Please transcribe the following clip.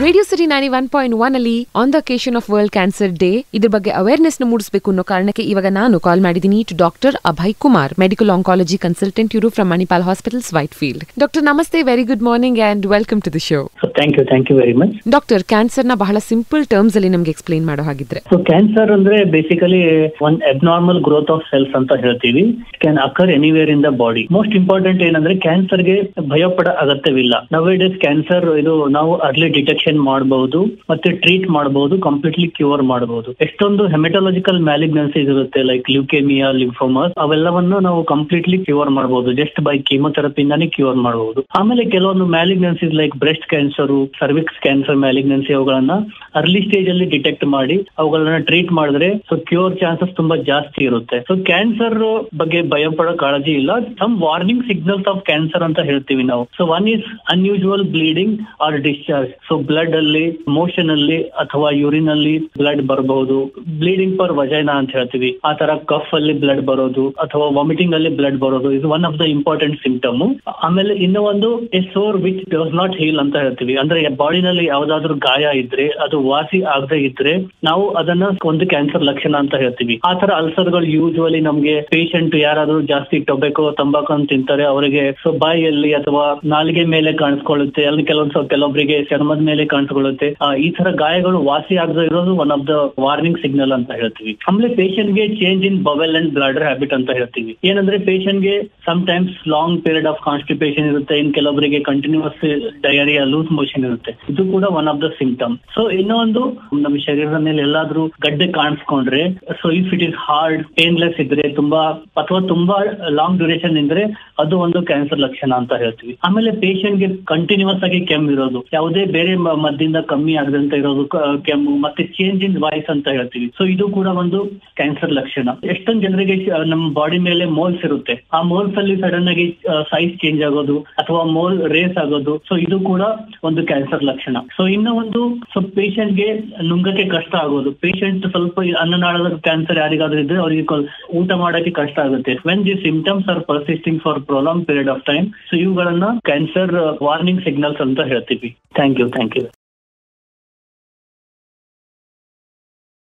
radio city nine one point one ಅಲ್ಲಿ on the occasion of world cancer day ಇದ್ರ ಬಗ್ಗೆ awareness ನ ಮೂಡಿಸಬೇಕು ಅನ್ನೋ ಕಾರಣಕ್ಕೆ ಇವಾಗ ನಾನು ಕಾಲ್ ಮಾಡಿದ್ದೀನಿ to doctor Abhay Kumar medical oncology consultant ಇವರು from Manipal hospitals Whitefield doctor ನಮಸ್ತೆ very good morning and welcome to the show so thank you thank you very much doctor cancer ನ ಬಹಳ ಸಿಂಪಲ್ ಟರ್ಮ್ಸ್ ಅಲ್ಲಿ ನಮ್ಗೆ ಎಕ್ಸ್ಪ್ಲೈನ್ ಮಾಡೋ ಹಾಗಿದ್ರೆ ಸೊ ಕ್ಯಾನ್ಸರ್ ಅಂದ್ರೆ basically one abnormal growth of cells ಅಂತ ಹೇಳ್ತೀವಿ can occur anywhere in the body most important ಏನಂದ್ರೆ ಕ್ಯಾನ್ಸರ್ಗೆ ಭಯ ಪಡ ಅಗತ್ಯವಿಲ್ಲ ನವೇ ಡೇಸ್ ಕ್ಯಾನ್ಸರ್ ಇದು ನಾವು ಅರ್ಲಿ ಡಿಟೆಕ್ಷನ್ ಮಾಡಬಹುದು ಮತ್ತೆ ಟ್ರೀಟ್ ಮಾಡಬಹುದು ಕಂಪ್ಲೀಟ್ಲಿ ಕ್ಯೂರ್ ಮಾಡಬಹುದು ಎಷ್ಟೊಂದು ಹೆಮೆಟಾಲಜಿಕಲ್ ಮ್ಯಾಲಿಗ್ನೆನ್ಸೀಸ್ ಇರುತ್ತೆ ಲೈಕ್ ಲ್ಯೂಕೇಮಿಯಾ ಲಿಂಫೋಮಸ್ ಅವೆಲ್ಲವನ್ನು ನಾವು ಕಂಪ್ಲೀಟ್ಲಿ ಕ್ಯೂರ್ ಮಾಡಬಹುದು ಜಸ್ಟ್ ಬೈ ಕೀಮೊಥೆರಪಿಯಿಂದಾನೇ ಕ್ಯೂರ್ ಮಾಡಬಹುದು ಆಮೇಲೆ ಕೆಲವೊಂದು malignancies like breast cancer cervix cancer malignancy ಅವುಗಳನ್ನ ಅರ್ಲಿ ಸ್ಟೇಜ್ ಅಲ್ಲಿ ಡಿಟೆಕ್ಟ್ ಮಾಡಿ ಅವುಗಳನ್ನ ಟ್ರೀಟ್ ಮಾಡಿದ್ರೆ ಸೊ ಕ್ಯೂರ್ ಚಾನ್ಸಸ್ ತುಂಬಾ ಜಾಸ್ತಿ ಇರುತ್ತೆ ಸೊ ಕ್ಯಾನ್ಸರ್ ಬಗ್ಗೆ ಭಯ ಪಡೋ ಕಾಳಜಿ ಇಲ್ಲ some warning signals of cancer ಅಂತ ಹೇಳ್ತೀವಿ ನಾವು so one is unusual bleeding or discharge so blood ಅಲ್ಲಿ ಮೋಷನ್ ಅಲ್ಲಿ ಅಥವಾ ಯೂರಿನ್ ಅಲ್ಲಿ ಬ್ಲಡ್ ಬರಬಹುದು ಬ್ಲೀಡಿಂಗ್ ಪರ್ ವಜೈನಾ ಅಂತ ಹೇಳ್ತೀವಿ ಆ ತರ ಕಫ್ ಅಲ್ಲಿ ಬ್ಲಡ್ ಬರೋದು ಅಥವಾ ವಾಮಿಟಿಂಗ್ ಅಲ್ಲಿ ಬ್ಲಡ್ ಬರೋದು ಇದು one of the important symptom ಆಮೇಲೆ ಇನ್ನು ಒಂದು a sore which does not heal ಅಂತ ಹೇಳ್ತೀವಿ ಅಂದ್ರೆ ಬಾಡಿನಲ್ಲಿ ಯಾವ್ದಾದ್ರು ಗಾಯ ಇದ್ರೆ ಅದು ವಾಸಿ ಆಗದೆ ಇದ್ರೆ ನಾವು ಅದನ್ನ ಒಂದು ಕ್ಯಾನ್ಸರ್ ಲಕ್ಷಣ ಅಂತ ಹೇಳ್ತೀವಿ ಆ ತರ ಅಲ್ಸರ್ಗಳು ಯೂಶುವಲಿ ನಮ್ಗೆ ಪೇಷಂಟ್ ಯಾರಾದ್ರೂ ಜಾಸ್ತಿ ಟೊಬೆಕೊ ತಂಬಾಕು ಅಂತ ತಿಂತಾರೆ ಅವರಿಗೆ ಸೊ ಬಾಯಿಯಲ್ಲಿ ಅಥವಾ ನಾಲಿಗೆ ಮೇಲೆ ಕಾಣಿಸ್ಕೊಳ್ಳುತ್ತೆ ಅಲ್ಲಿ ಕೆಲವೊಂದು ಕೆಲವೊಬ್ಬರಿಗೆ ಚರ್ಮದ ಮೇಲೆ ಕಾಣಿಸ್ಕೊಳ್ಳುತ್ತೆ ಆ, ಈ ತರ ಗಾಯಗಳು ವಾಸಿ ಆಗದೆ ಇರೋದು one of the warning signal ಅಂತ ಹೇಳ್ತೀವಿ ಆಮೇಲೆ patient ಗೆ change in bowel and bladder habit ಅಂತ ಹೇಳ್ತೀವಿ ಏನಂದ್ರೆ patient ಗೆ sometimes long period of constipation ಇರುತ್ತೆ ಇನ್ ಕೆಲವೊಬ್ಬರಿಗೆ ಕಂಟಿನ್ಯೂಸ್ ಡಯರಿಯಾ ಲೂಸ್ ಮೋಷನ್ ಇರುತ್ತೆ ಇದು ಕೂಡ one of the symptom so ಇನ್ನೊಂದು ನಮ್ಮ ಶರೀರದ ಮೇಲೆ ಎಲ್ಲಾದ್ರೂ ಗಡ್ಡೆ ಕಾಣಿಸ್ಕೊಂಡ್ರೆ so if it is hard painless ಇದ್ರೆ ತುಂಬಾ ಅಥವಾ ತುಂಬಾ ಲಾಂಗ್ ಡ್ಯೂರೇಷನ್ ಇದ್ರೆ ಅದು ಒಂದು ಕ್ಯಾನ್ಸರ್ ಲಕ್ಷಣ ಅಂತ ಹೇಳ್ತೀವಿ ಆಮೇಲೆ patient ಗೆ ಕಂಟಿನ್ಯೂಸ್ ಆಗಿ ಕೆಮ್ಮು ಇರೋದು ಯಾವುದೇ ಬೇರೆ ಮ- ಮದ್ದಿಂದ ಕಮ್ಮಿ ಆಗದಂತ ಇರೋದು ಕ- ಕೆಮ್ಮು ಮತ್ತೆ ಚೇಂಜ್ ಇನ್ ವಾಯ್ಸ್ ಅಂತ ಹೇಳ್ತೀವಿ ಸೊ ಇದು ಕೂಡ ಒಂದು ಕ್ಯಾನ್ಸರ್ ಲಕ್ಷಣ ಎಷ್ಟೊಂದು ಜನರಿಗೆ ಆ, ನಮ್ಮ ಬಾಡಿ ಮೇಲೆ ಮೋಲ್ಸ್ ಇರುತ್ತೆ ಆ ಮೋಲ್ಸ್ ಅಲ್ಲಿ ಸಡನ್ ಆಗಿ ಸೈಜ್ ಚೇಂಜ್ ಆಗೋದು ಅಥವಾ ಮೋಲ್ ರೇಸ್ ಆಗೋದು ಸೊ ಇದು ಕೂಡ ಒಂದು ಕ್ಯಾನ್ಸರ್ ಲಕ್ಷಣ ಸೊ ಇನ್ನು ಒಂದು ಸೊ patient ಗೆ ನುಂಗಕ್ಕೆ ಕಷ್ಟ ಆಗೋದು ಪೇಷಂಟ್ ಸ್ವಲ್ಪ ಅನ್ನನಾಳದ ಕ್ಯಾನ್ಸರ್ ಯಾರಿಗಾದ್ರೂ ಇದ್ರೆ ಅವರಿಗೆ ಕೊಲ್- ಊಟ ಮಾಡಕ್ಕೆ ಕಷ್ಟ ಆಗುತ್ತೆ when the symptoms are persisting for prolong period of time so ಇವುಗಳನ್ನ ಕ್ಯಾನ್ಸರ್ ವಾರ್ನಿಂಗ್ ಸಿಗ್ನಲ್ಸ್ ಅಂತ ಹೇಳ್ತೀವಿ ಥ್ಯಾಂಕ್ ಯು ಥ್ಯಾಂಕ್ ಯು